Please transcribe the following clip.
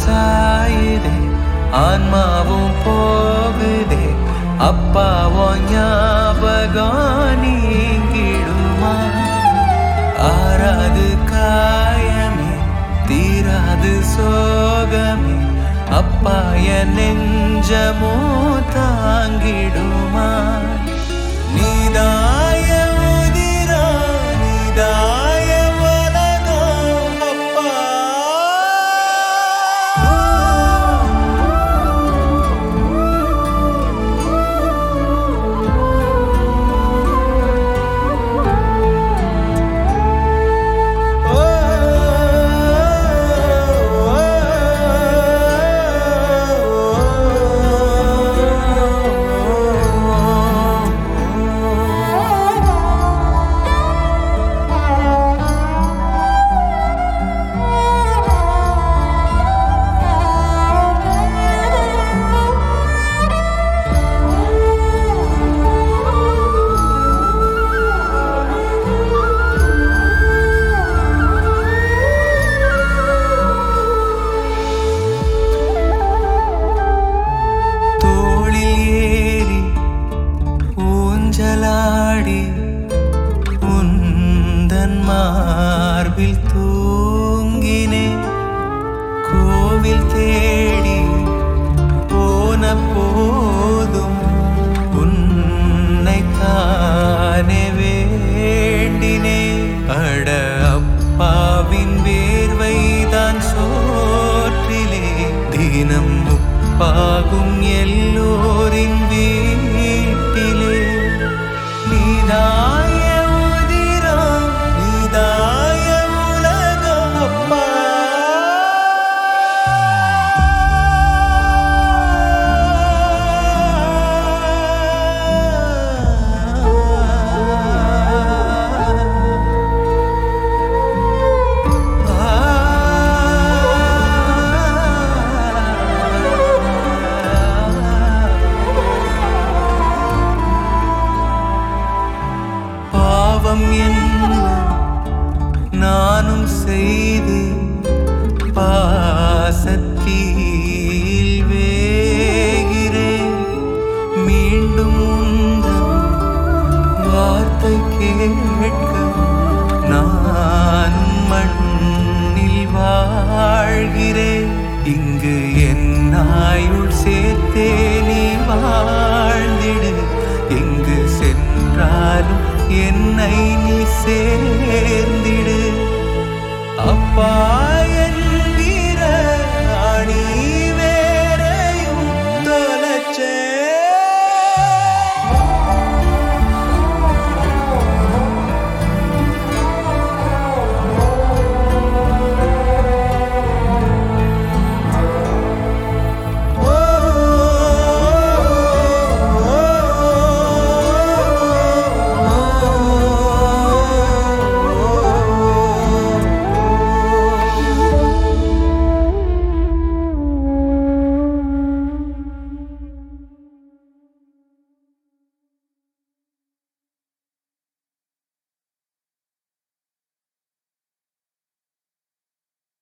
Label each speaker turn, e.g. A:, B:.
A: சாயுதே ஆன்மாவும் போகுதே அப்பாவோ ஞாபகம் நீங்கிடுமா ஆறாது காயமே தீராது சோகமே அப்பா என் நெஞ்சமோ தாங்கிடுமா நீதாய உதிரா நீதாய உலகம் அப்பா தோளில் ஏறி ஊஞ்சலாடி உந்தன் மார்பில் தூங்கினே கோவில் தேடி போன போதும் உன்னை தானே வேண்டினே அட அப்பாவின் வேர்வைதான் சோற்றிலே தினம் முப்பாகும் எல்லோரின் வீட்டிலே நீதாய உதிரம் நீதாய உலகம் அப்பா பாவம் என்ன நானும் செய்து பாசத்தில் வேகிறேன் மீண்டும் உந்தன் வார்த்தை கேட்க நான் மண்ணில் வாழ்கிறேன் இங்கு என் ஆயுள் சேர்த்தே நீ வாழ்ந்திடு எங்கு சென்றாலும் என்னை நீ சேர்ந்திடு அப்பா